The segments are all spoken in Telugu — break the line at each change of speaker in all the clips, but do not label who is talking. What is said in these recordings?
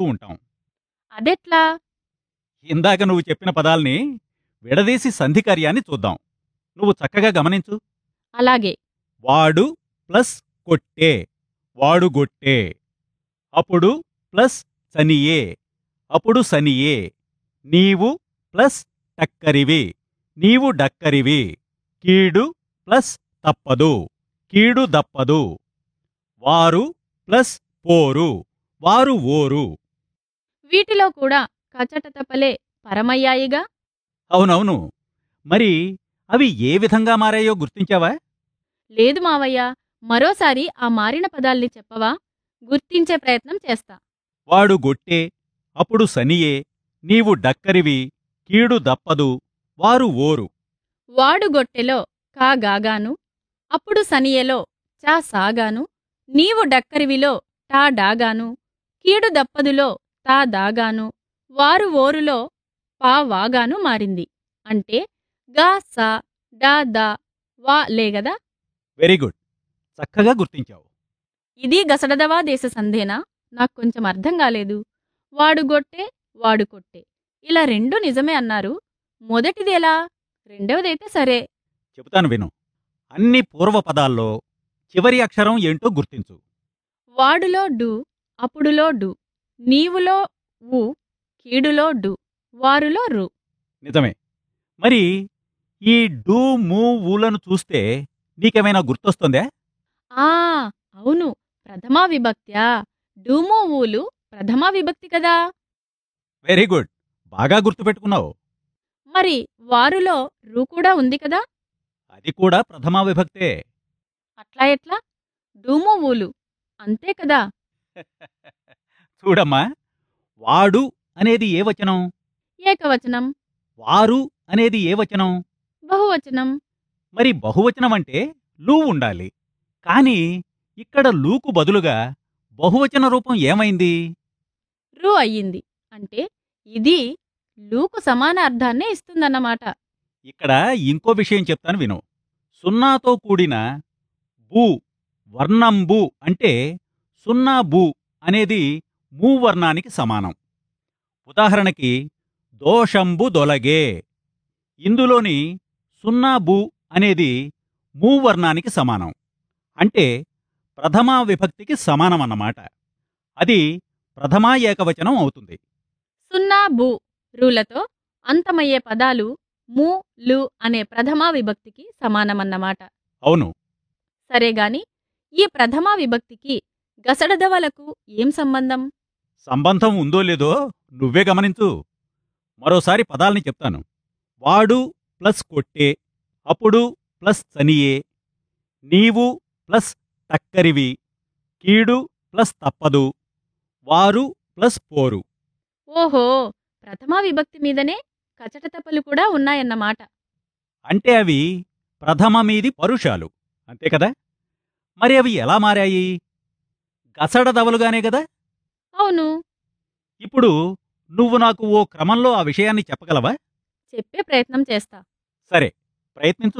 ఉంటాం
అదెట్లా
ఇందాక నువ్వు చెప్పిన పదాల్ని విడదీసి సంధి కార్యాన్ని చూద్దాం నువ్వు చక్కగా గమనించు
అలాగే
వాడు ప్లస్ కొట్టే వాడు గొట్టే అప్పుడు ప్లస్ చనియే అప్పుడు సనియే నీవు ప్లస్ టక్కరివి నీవు డక్కరివి కీడు ప్లస్ తప్పదు కీడు దప్పదు వారు ప్లస్ పోరు వారు ఓరు
వీటిలో కూడా కచటతపలే పరమయ్యాయిగా
అవునవును మరి అవి ఏ విధంగా మారాయో గుర్తించావా
లేదు మావయ్య మరోసారి ఆ మారిన పదాల్ని చెప్పవా గుర్తించే ప్రయత్నం చేస్తా
వాడు గొట్టే అప్పుడు సనియే నీవు డక్కరివి కీడు దప్పదు వారు ఓరు
వాడు గొట్టెలో కా గాగాను అప్పుడు సనియెలో చా సాగాను నీవు డక్కరివిలో టా డాగాను కీడు దప్పదులో తా దాగాను వారు ఓరులో పా వాగాను మారింది అంటే గా సా డా దా వా లేగదా
వెరీ గుడ్ చక్కగా గుర్తించావు
ఇది గసడదవా దేశ సంధేనా నాకు కొంచెం అర్థం కాలేదు వాడు గొట్టే వాడు కొట్టే ఇలా రెండు నిజమే అన్నారు మొదటిదెలా రెండవదైతే సరే
చెబుతాను విను అన్ని పూర్వ పదాల్లో చివరి అక్షరం ఏంటో గుర్తించు
వాడులో డు అప్పుడులో డు నీవులో ఊ కీడులో డు వారులో రు
నిజమే మరి ఈ డు మూ ఊలను చూస్తే నీకేమైనా గుర్తొస్తుందే
ఆ అవును ప్రథమా విభక్త్యా డూమో ఊలు ప్రథమా విభక్తి కదా
వెరీ గుడ్ బాగా గుర్తుపెట్టుకున్నావు
మరి వారులో రు కూడా ఉంది కదా
అది కూడా ప్రథమా విభక్తే
అట్లా ఎట్లా డూమో ఊలు అంతే కదా
చూడమ్మా వాడు అనేది ఏ వచనం
ఏకవచనం
వారు అనేది ఏ వచనం
బహువచనం
మరి బహువచనం అంటే లూ ఉండాలి కాని ఇక్కడ లూకు బదులుగా బహువచన రూపం ఏమైంది
రు అయ్యింది అంటే ఇది లూకు సమాన అర్థాన్నే ఇస్తుందన్నమాట
ఇక్కడ ఇంకో విషయం చెప్తాను విను సున్నాతో కూడిన బూ వర్ణంబు అంటే సున్నా బూ అనేది మూవర్ణానికి సమానం ఉదాహరణకి దోషంబు దొలగే ఇందులోని సున్నా బూ అనేది మూవర్ణానికి సమానం అంటే ప్రథమా విభక్తికి సమానమన్నమాట అది ప్రథమా ఏకవచనం అవుతుంది
సున్నా బు రులతో అంతమయ్యే పదాలు ము లు అనే ప్రథమా విభక్తికి సమానమన్నమాట
అవును
సరేగాని ఈ ప్రథమా విభక్తికి గసడదవలకు ఏం సంబంధం
సంబంధం ఉందో లేదో నువ్వే గమనించు మరోసారి పదాల్ని చెప్తాను వాడు ప్లస్ కొట్టే అప్పుడు ప్లస్ చనియే నీవు ప్లస్ టక్కరివి కీడు ప్లస్ తప్పదు వారు ప్లస్ పోరు
ఓహో ప్రథమా విభక్తి మీదనే కచటతపలు కూడా ఉన్నాయన్నమాట
అంటే అవి ప్రథమ మీది పరుషాలు అంతే కదా మరి అవి ఎలా మారాయి గసడదవలుగానే కదా
అవును
ఇప్పుడు నువ్వు నాకు ఓ క్రమంలో ఆ విషయాన్ని చెప్పగలవా
చెప్పే ప్రయత్నం చేస్తా
సరే ప్రయత్నించు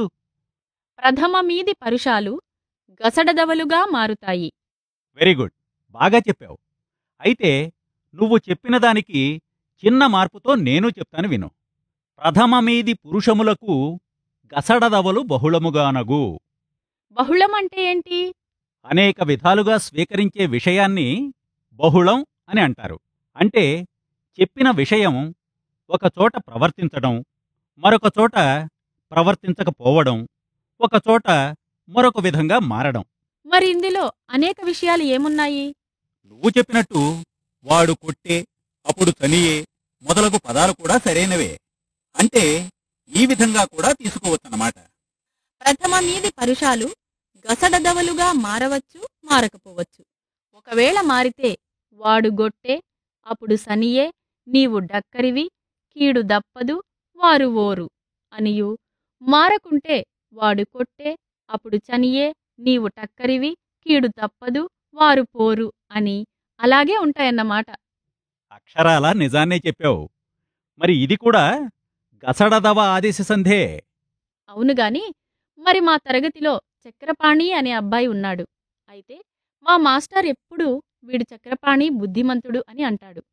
ప్రథమ మీది పరుషాలు గసడదవలుగా మారుతాయి
వెరీ గుడ్ బాగా చెప్పావు అయితే నువ్వు చెప్పిన దానికి చిన్న మార్పుతో నేను చెప్తాను విను ప్రథమ మీది పురుషములకు గసడదవలు బహుళముగానగు
బహుళం అంటే ఏంటి
అనేక విధాలుగా స్వీకరించే విషయాన్ని బహుళం అని అంటారు అంటే చెప్పిన విషయం ఒకచోట ప్రవర్తించడం మరొక చోట ప్రవర్తించకపోవడం ఒకచోట మరొక విధంగా మారడం
మరి ఇందులో అనేక విషయాలు ఏమున్నాయి
నువ్వు చెప్పినట్టు వాడు కొట్టే అప్పుడు తనియే మొదలగు పదాలు కూడా సరైనవే అంటే ఈ విధంగా కూడా తీసుకోవచ్చన్నమాట
ప్రథమ మీది పరుషాలు గసడదవలుగా మారవచ్చు మారకపోవచ్చు ఒకవేళ మారితే వాడు గొట్టే అప్పుడు సనియే నీవు డక్కరివి కీడు దప్పదు వారు ఓరు అనియు మారకుంటే వాడు కొట్టే అప్పుడు చనియే నీవు టక్కరివి కీడు తప్పదు వారు పోరు అని అలాగే ఉంటాయన్నమాట
అక్షరాల నిజాన్నే చెప్పావు మరి ఇది కూడా గసడదవ ఆదేశ సంధే
అవునుగాని మరి మా తరగతిలో చక్రపాణి అనే అబ్బాయి ఉన్నాడు అయితే మా మాస్టర్ ఎప్పుడూ వీడు చక్రపాణి బుద్ధిమంతుడు అని అంటాడు